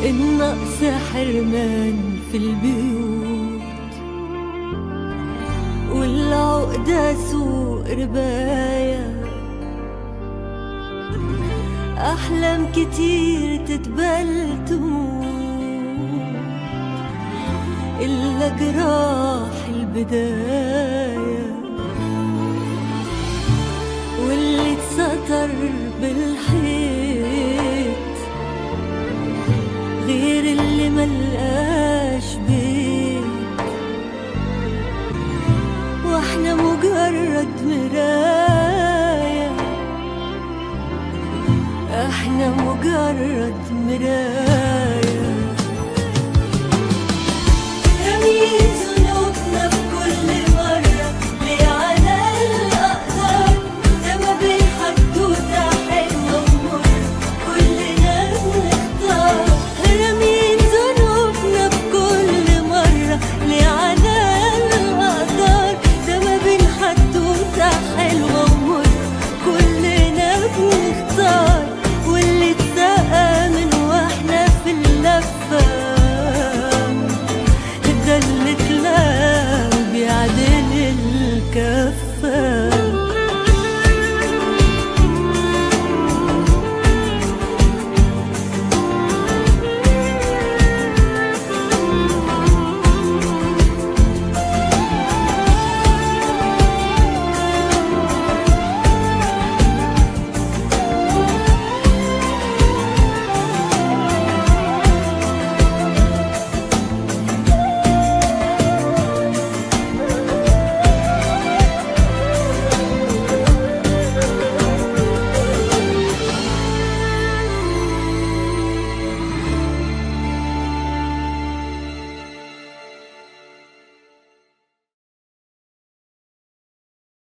النقص حرمان في البيوت والعقدة سوق رباية أحلام كتير تتبل تموت إلا جراح البداية واللي اتسطر بالحيط غير اللي ملقاش بيت واحنا مجرد مراية احنا مجرد مراية